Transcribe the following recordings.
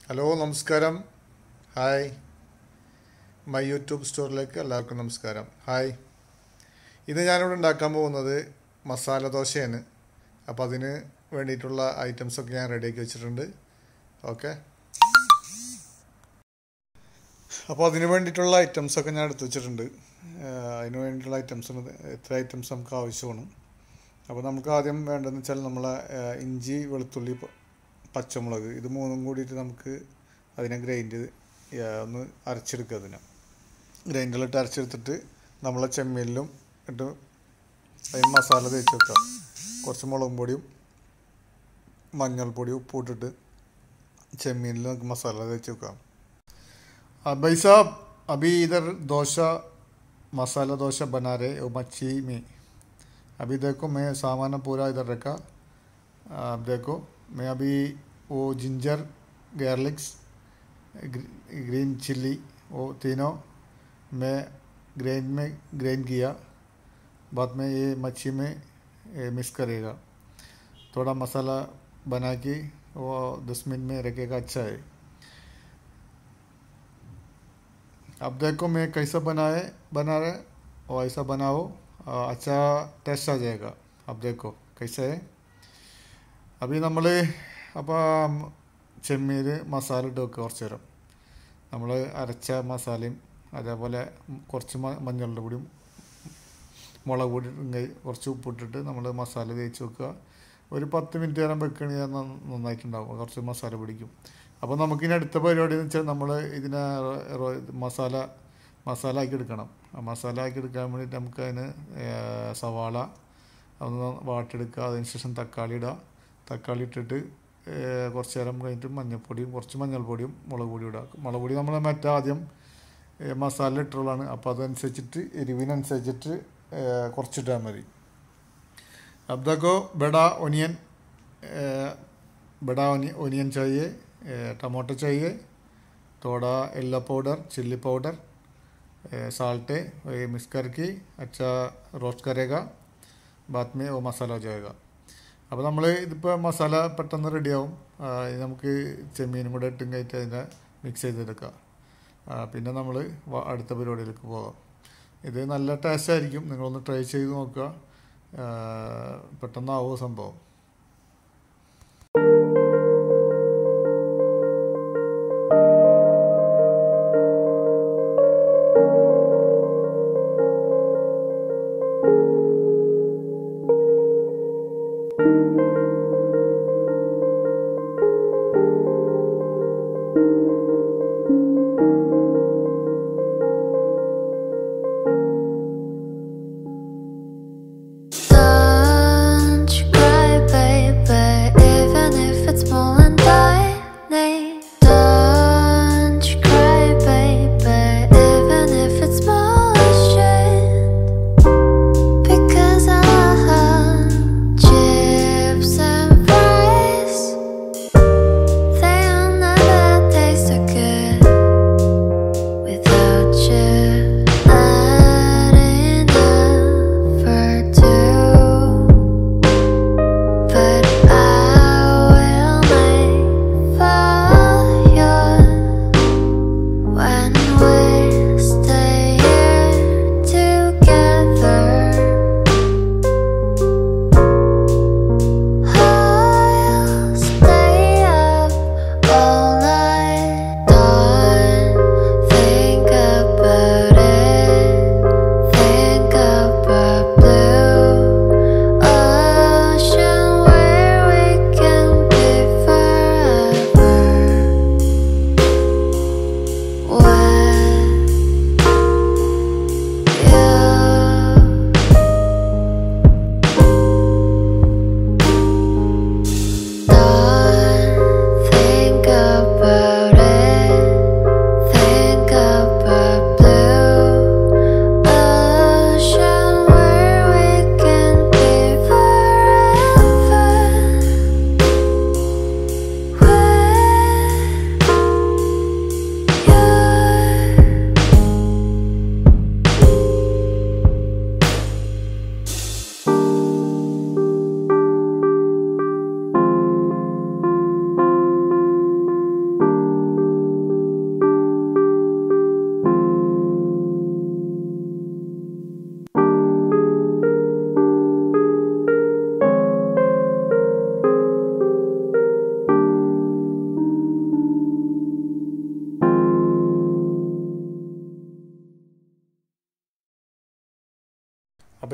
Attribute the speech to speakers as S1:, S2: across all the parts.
S1: hello നമസ്കാരം hi my YouTube സ്റ്റോറിലേക്ക് എല്ലാവർക്കും നമസ്കാരം ഹായ് ഇന്ന് ഞാനിവിടെ ഉണ്ടാക്കാൻ പോകുന്നത് മസാല ദോശയാണ് അപ്പോൾ അതിന് വേണ്ടിയിട്ടുള്ള ഐറ്റംസൊക്കെ ഞാൻ റെഡിയാക്കി വെച്ചിട്ടുണ്ട് ഓക്കെ അപ്പോൾ അതിന് വേണ്ടിയിട്ടുള്ള ഐറ്റംസൊക്കെ ഞാൻ എടുത്തു വെച്ചിട്ടുണ്ട് ആഹ് അതിന് വേണ്ടിയിട്ടുള്ള ഐറ്റംസ് എത്ര ഐറ്റംസ് നമുക്ക് ആവശ്യമാണ് അപ്പോൾ നമുക്ക് ആദ്യം വേണ്ടതെന്ന് വെച്ചാൽ നമ്മളെ ആഹ് ഇഞ്ചി വെളുത്തുള്ളി പ- പച്ചമുളക് ഇത് മൂന്നും കൂടിയിട്ട് നമുക്ക് അതിനെ ഗ്രൈൻഡ് ഒന്ന് അരച്ചെടുക്കുക അതിനെ ഗ്രൈൻഡറിലിട്ട് അരച്ചെടുത്തിട്ട് നമ്മളെ ചെമ്മീനിലും ഇട്ട് അതിന് മസാല തേച്ച് വെക്കുക കുറച്ച് മുളകും പൊടിയും മഞ്ഞൾപ്പൊടിയും ഉപ്പും ഇട്ടിട്ട് ചെമ്മീനിൽ നമുക്ക് മസാല തേച്ച് വെക്കാം हाँ, भाई साहब अभी इधर डोसा मसाला डोसा बना रहे वो मच्छी में अभी देखो मैं सामान पूरा इधर रखा आप देखो मैं अभी वो जिंजर गार्लिक्स ग्रीन चिल्ली वो तीनों मैं ग्राइंड में ग्राइंड किया बाद में ये मच्छी में ये मिक्स करेगा थोड़ा मसाला बना के वो दस मिनट में रखेगा अच्छा है अब देखो मैं कैसा बनाए बना रहे और ऐसा बनाओ आ, अच्छा टेस्ट आ जाएगा अब देखो कैसा है അभी നമ്മൾ അപ്പോൾ ചെമ്മീൻ മസാല ഇട്ട് വെക്കുക കുറച്ച് നേരം നമ്മൾ അരച്ച മസാലയും അതേപോലെ കുറച്ച് മ- മഞ്ഞളുടെ പൊടിയും മുളക് പൊടി ഇങ്ങ- കുറച്ച് ഉപ്പിട്ടിട്ട് നമ്മൾ മസാല തേച്ച് വെക്കുക ഒരു പത്ത് മിനിറ്റ് നേരം വെക്കുകയാണെങ്കിൽ അത് നന്ന- നന്നായിട്ടുണ്ടാവും കുറച്ച് മസാല പിടിക്കും അപ്പോൾ നമുക്കിനി അടുത്ത പരിപാടി എന്ന് വെച്ചാൽ നമ്മൾ ഇതിനെ റോ- റോ- മസാല മസാല ആക്കി എടുക്കണം ആ മസാല ആക്കി എടുക്കാൻ വേണ്ടിയിട്ട് നമുക്ക് അതിന് ഏർ, സവാള ഒന്ന് വാട്ടെടുക്കുക അതിന് ശേഷം തക്കാളി ഇടുക തക്കാളി ഇട്ടിട്ട് ഏർ, കുറച്ച് നേരം കഴിഞ്ഞിട്ട് മഞ്ഞൾപ്പൊടിയും കുറച്ച് മഞ്ഞൾപ്പൊടിയും മുളക് പൊടിയും ഇടുക മുളക് പൊടി നമ്മൾ മറ്റേ ആദ്യം ഏർ, മസാല ഇട്ടുള്ളതാണ് അപ്പോൾ അതനുസരിച്ചിട്ട് എരിവിനനുസരിച്ചിട്ട് ഏർ, കുറച്ചിട്ടാൽ മതി अब देखो बड़ा ओनियन अ, बड़ा ओनि- ओनियन चाहिए अ, टमाटर चाहिए थोड़ा yellow powder chilli powder salt ये मिक्स करके अच्छा रोस्ट करेगा बाद में वो मसाला हो जाएगा അപ്പോൾ നമ്മൾ ഇതിപ്പോൾ മസാല പെട്ടെന്ന് റെഡിയാവും ആ, ഇത് നമുക്ക് ചെമ്മീനും കൂടെ ഇട്ടും കയറ്റി അതിനെ മിക്സ് ചെയ്തെടുക്കുക ആ, പിന്നെ നമ്മൾ അടുത്ത പരിപാടിയിലേക്ക് പോകാം ഇത് നല്ല ടേസ്റ്റ് ആയിരിക്കും നിങ്ങളൊന്ന് ട്രൈ ചെയ്ത് നോക്കുക ആ, പെട്ടെന്നാവും സംഭവം
S2: Subscribe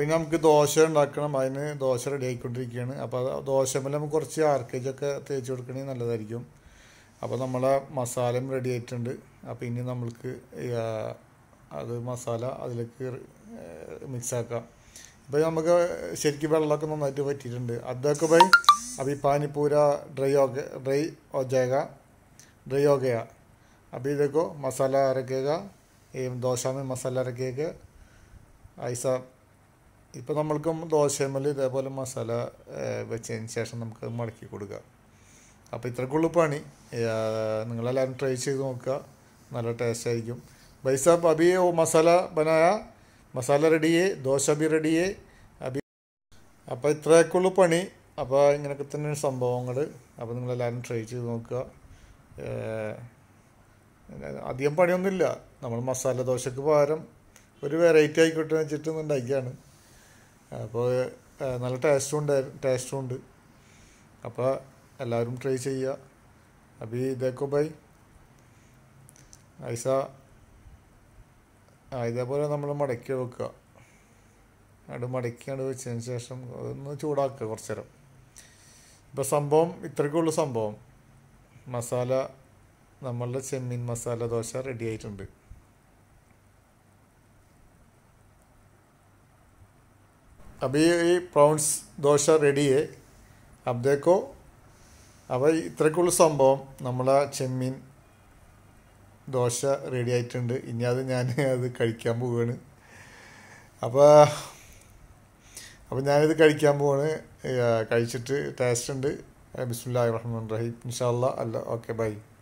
S1: ഇനി നമുക്ക് ദോശ ഉണ്ടാക്കണം അതിന് ദോശ റെഡി ആയിക്കൊണ്ടിരിക്കുകയാണ് അപ്പോൾ അത് ദോശമേൽ നമുക്ക് കുറച്ച് ആർക്കേജൊക്കെ തേച്ച് കൊടുക്കണമെങ്കിൽ നല്ലതായിരിക്കും അപ്പോൾ നമ്മളെ മസാലയും റെഡി ആയിട്ടുണ്ട് അപ്പോൾ ഇനി നമ്മൾക്ക് ഈ, ആ, അത് മസാല അതിലേക്ക് മിക്സ് ആക്കാം ഇപ്പോൾ നമുക്ക് ശരിക്കും വെള്ളമൊക്കെ നന്നായിട്ട് പറ്റിയിട്ടുണ്ട് അതൊക്കെ പോയി अभी पानी पूरा ड्राई हो गया ड्राई हो जाएगा ड्राई हो गया अभी देखो मसाला रखेगा ये दोशा में मसाला रखेगा ऐसा ഇപ്പോൾ നമ്മൾക്കും ദോശമേൽ ഇതേപോലെ മസാല ഏഹ്, വെച്ചതിന് ശേഷം നമുക്ക് മടക്കി കൊടുക്കുക അപ്പോൾ ഇത്രക്കുള്ളൂ പണി ഏഹ്, നിങ്ങളെല്ലാവരും ട്രൈ ചെയ്ത് നോക്കുക നല്ല ടേസ്റ്റ് ആയിരിക്കും भाई साहब अभी वो मसाला बनाया मसाला रेडी है ദോശ भी रेडी है अभी അപ്പോൾ ഇത്രയൊക്കെയുള്ളൂ പണി അപ്പോൾ ഇങ്ങനെയൊക്കെ തന്നെയാണ് സംഭവങ്ങൾ അപ്പോൾ നിങ്ങളെല്ലാവരും ട്രൈ ചെയ്ത് നോക്കുക ഏഹ്, അധികം പണിയൊന്നുമില്ല നമ്മൾ മസാല ദോശക്ക് പകരം ഒരു വെറൈറ്റി ആയിക്കോട്ടെ എന്ന് വെച്ചിട്ട് ഒന്ന് ഉണ്ടാക്കിയാണ് അപ്പോൾ ഏഹ്, നല്ല ടേസ്റ്റും ഉണ്ട് ടേസ്റ്റും ഉണ്ട് അപ്പോൾ എല്ലാവരും ട്രൈ ചെയ്യുക അഭി ഇതേക്കോ ബൈ ഐസ ആ ഇതേപോലെ നമ്മൾ മടക്കി വെക്കുക അവിടെ മടക്കിയാണ് വെച്ചതിന് ശേഷം ഒന്ന് ചൂടാക്കുക കുറച്ച് നേരം ഇപ്പോൾ സംഭവം ഇത്രയ്ക്കുള്ള സംഭവം മസാല നമ്മളുടെ ചെമ്മീൻ മസാല ദോശ റെഡി ആയിട്ടുണ്ട് अभी ये प्रॉन्स ദോശ റെഡിയേ अब देखो അപ്പോൾ ഇത്രയ്ക്കുള്ള സംഭവം നമ്മളെ ചെമ്മീൻ ദോശ റെഡി ആയിട്ടുണ്ട് ഇനി അത് ഞാൻ അത് കഴിക്കാൻ പോവുകയാണ് അപ്പോൾ അപ്പോൾ ഞാനിത് കഴിക്കാൻ പോവാണ് ഏഹ് കഴിച്ചിട്ട് ടേസ്റ്റ് ഉണ്ട് ബിസ്മില്ലാഹി റഹ്മാൻ റഹീം ഇൻഷാ അല്ലാ അല്ല ഓക്കെ ബൈ